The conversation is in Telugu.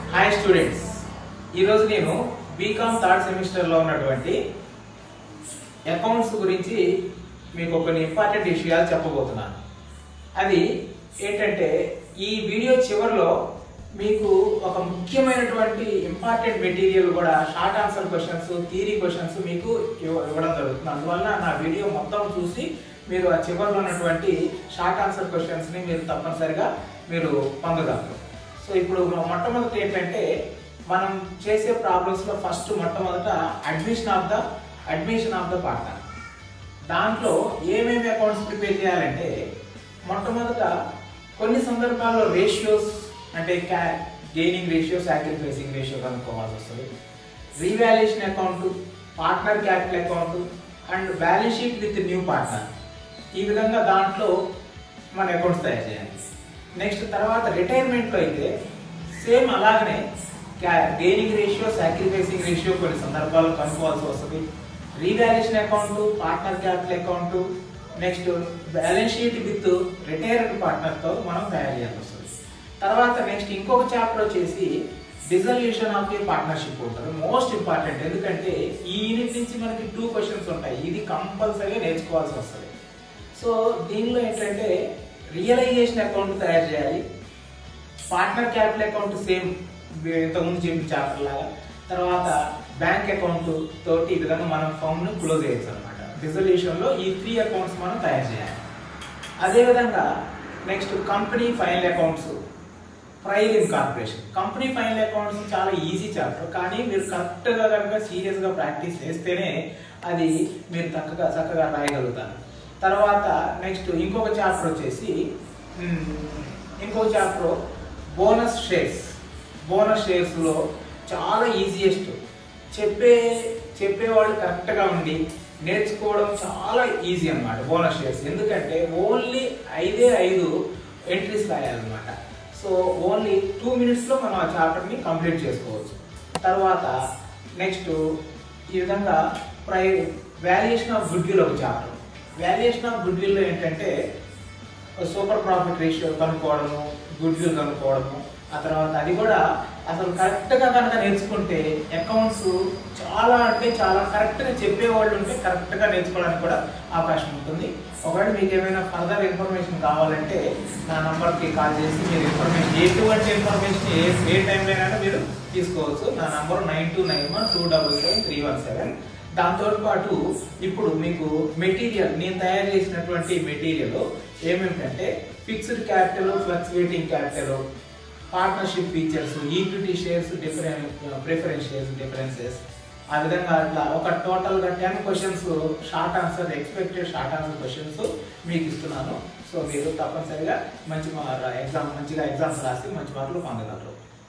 హాయ్ స్టూడెంట్స్ ఈరోజు నేను బీకామ్ థర్డ్ సెమిస్టర్లో ఉన్నటువంటి అకౌంట్స్ గురించి మీకు కొన్ని ఇంపార్టెంట్ విషయాలు చెప్పబోతున్నాను అది ఏంటంటే ఈ వీడియో చివరిలో మీకు ఒక ముఖ్యమైనటువంటి ఇంపార్టెంట్ మెటీరియల్ కూడా short answer questions theory questions మీకు ఇవ్వ- ఇవ్వడం జరుగుతుంది అందువల్ల నా వీడియో మొత్తం చూసి మీరు ఆ చివరిలో ఉన్నటువంటి షార్ట్ ఆన్సర్ క్వశ్చన్స్ని మీరు తప్పనిసరిగా మీరు పొందగలరు సో ఇప్పుడు మొట్టమొదటి ఏంటంటే మనం చేసే ప్రాబ్లమ్స్ లో ఫస్ట్ మొట్టమొదట admission of the admission of the partner దాంట్లో ఏమేమి అకౌంట్స్ ప్రిపేర్ చేయాలంటే మొట్టమొదట కొన్ని సందర్భాల్లో రేషియోస్ అంటే క్యా గెయినింగ్ రేషియో సాక్రిఫైసింగ్ రేషియో కనుక్కోవాల్సి వస్తుంది revaluation account partner capital account and balance sheet with new partner ఈ విధంగా దాంట్లో మన అకౌంట్స్ తయారు చేయాలి నెక్స్ట్ తర్వాత రిటైర్మెంట్లో అయితే సేమ్ అలాగనే గెయినింగ్ రేషియో సాక్రిఫైసింగ్ రేషియో కొన్ని సందర్భాల్లో కనుక్కోవాల్సి వస్తుంది revaluation account partner capital account next balance sheet with retired పార్ట్నర్తో మనం తయారు చేయాల్సి వస్తుంది తర్వాత నెక్స్ట్ ఇంకొక చాప్టర్ వచ్చేసి డిజల్యూషన్ ఆఫ్ ఏ పార్ట్నర్షిప్ ఉంటుంది మోస్ట్ ఇంపార్టెంట్ ఎందుకంటే ఈ యూనిట్ నుంచి మనకి టూ క్వశ్చన్స్ ఉంటాయి ఇది కంపల్సరీగా నేర్చుకోవాల్సి వస్తుంది సో దీనిలో ఏంటంటే రియలైజేషన్ అకౌంట్ తయారు చేయాలి పార్ట్నర్ క్యాపిటల్ అకౌంట్ సేమ్ ఇంతకుముందు చెప్పిన చాప్టర్ లాగా తర్వాత బ్యాంక్ అకౌంట్ తోటి ఈ విధంగా మనం ఫామ్ ను క్లోజ్ చేయొచ్చు అనమాట డిజల్యూషన్ లో ఈ త్రీ అకౌంట్స్ మనం తయారు చేయాలి అదేవిధంగా next company final accounts prelim corporation company final accounts చాలా ఈజీ చాప్టర్ కానీ మీరు కరెక్ట్గా కనుక సీరియస్గా ప్రాక్టీస్ చేస్తేనే అది మీరు చక్కగా చక్కగా రాయగలుగుతారు తర్వాత నెక్స్ట్ ఇంకొక చాప్టర్ వచ్చేసి మ్, ఇంకొక చాప్టర్ బోనస్ షేర్స్ బోనస్ షేర్స్లో చాలా ఈజియెస్ట్ చెప్పే చెప్పేవాళ్ళు కరెక్ట్గా ఉండి నేర్చుకోవడం చాలా ఈజీ అన్నమాట బోనస్ షేర్స్ ఎందుకంటే ఓన్లీ ఐదే ఐదు ఎంట్రీస్ రాయాలన్నమాట సో ఓన్లీ టూ మినిట్స్లో మనం ఆ చాప్టర్ని కంప్లీట్ చేసుకోవచ్చు తర్వాత నెక్స్ట్ ఈ విధంగా ప్రై వాల్యుయేషన్ ఆఫ్ గుడ్ విల్ ఒక చాప్టర్ వాల్యుయేషన్ ఆఫ్ గుడ్ విల్లో ఏంటంటే సూపర్ ప్రాఫిట్ రేషియో కనుక్కోవడము గుడ్ విల్ కనుక్కోవడము ఆ తర్వాత అది కూడా అసలు కరెక్ట్గా కనుక నేర్చుకుంటే అకౌంట్స్ చాలా అంటే చాలా కరెక్ట్గా చెప్పేవాళ్ళు ఉంటే కరెక్ట్గా నేర్చుకోవడానికి కూడా అవకాశం ఉంటుంది ఒకవేళ మీకు ఏమైనా ఫర్దర్ ఇన్ఫర్మేషన్ కావాలంటే నా నంబర్కి కాల్ చేసి మీరు ఇన్ఫర్మేషన్ ఎటువంటి ఇన్ఫర్మేషన్ ఏ ఏ టైంలోనైనా మీరు తీసుకోవచ్చు నా number nine two nine one two double seven three one seven దాంతో పాటు ఇప్పుడు మీకు మెటీరియల్ నేను తయారు చేసినటువంటి మెటీరియల్ ఏమేమిటంటే fixed capital fluctuating capital partnership features equity shares differen preference shares differences ఆ విధంగా అట్లా ఒక టోటల్గా ten questions short answer expected short answer questions మీకు ఇస్తున్నాను సో మీరు తప్పనిసరిగా మంచి ఎగ్జామ్ మంచిగా ఎగ్జామ్స్ రాసి మంచి మార్కులు పొందగలరు